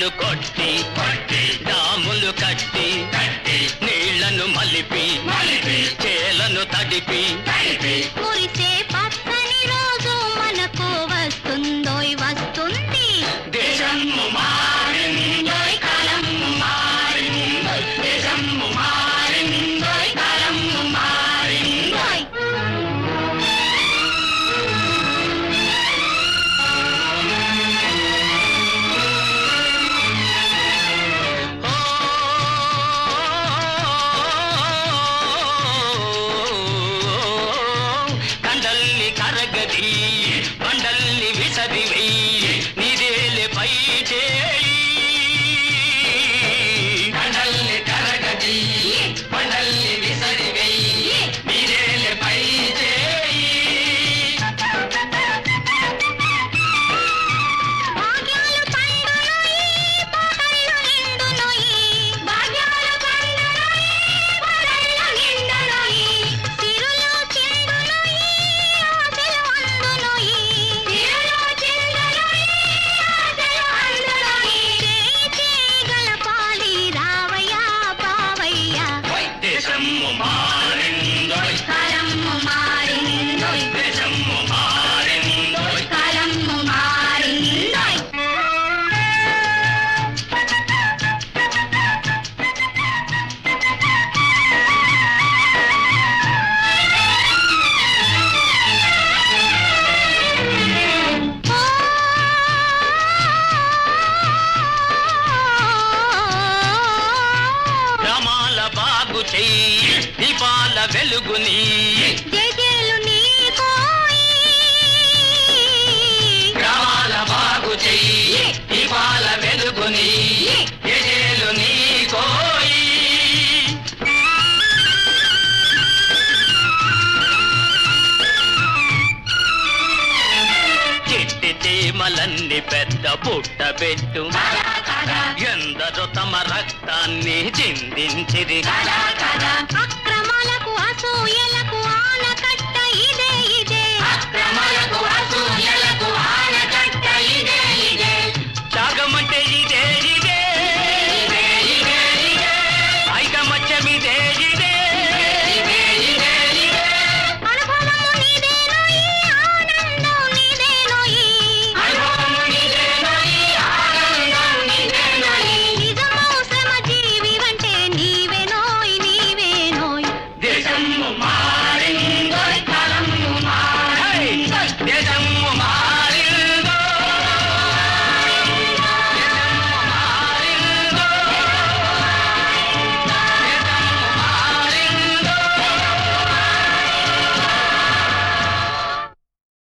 డ్యాములు కొట్టి కొట్టి డాములు కట్టి కట్టి నీళ్లను మలిపి మలిపి చేలను తడిపి తడిపి మురిసే పచ్చని రోజు మనకు వస్తుందోయ్ వస్తుంది దేశము మారిందోయ్ కాలము మారిందోయ్ దేశము మారిందోయ్ కాలము మారిందోయ్ ఓయ్. కండల్ని కరగది బండల్ని విసరివై నిదేలే పై చేయి కండల్ని కరగది బండల్ని విసరివై నిదేలే పై చేయి భాగ్యాలు పండునోయి, పాటలు నిండునోయి. భాగ్యాలు పండునోయి, పాటలు నిండునోయి. సిరులు చిందునోయి, ఆశలు అందునోయి. సిరులు చిందునోయి, ఆశలు అందునోయి. చేయి చేయగల పాలి రావయ్యా బావయ్యా. దేశము మారిందోయ్ కాలము మారిందోయ్, దేశము మారిందోయ్ కాలము మారిందోయ్. గ్రామాల బాగు చెయ్యి దీపాల వెలుగుని జేజేలు నీకోయి. గ్రామాల బాగు చెయ్యి దీపాల వెలుగుని ఎజేలు నీ కోయి చిట్టి చీమలన్నీ పెద్ద పుట్ట పెట్టు ఎందరో తమ రక్తాన్ని చిందించిరి అక్రమాలకు అసూయలకు ఆనకట్ట ఇదే ఇదే అక్రమాలకు అసూయలకు ఆనకట్ట ఇదే ఇదే త్యాగమంటే ఇదే ఇదే ఇదే ఇదే ఇదే ఐకమత్యమిదే ఇదే ఇదే ఇదే ఇదే అనుభవము నీదేనోయి ఆనందం నీదేనోయి అనుభవము నీదేనోయి, ఆనందం నీదేనోయి. నిజమౌ శ్రమ జీవి అంటే నీవేనోయ్ నీవేనోయ్ దేశము మారిందోయ్ కాలము మారిందోయ్ దేశము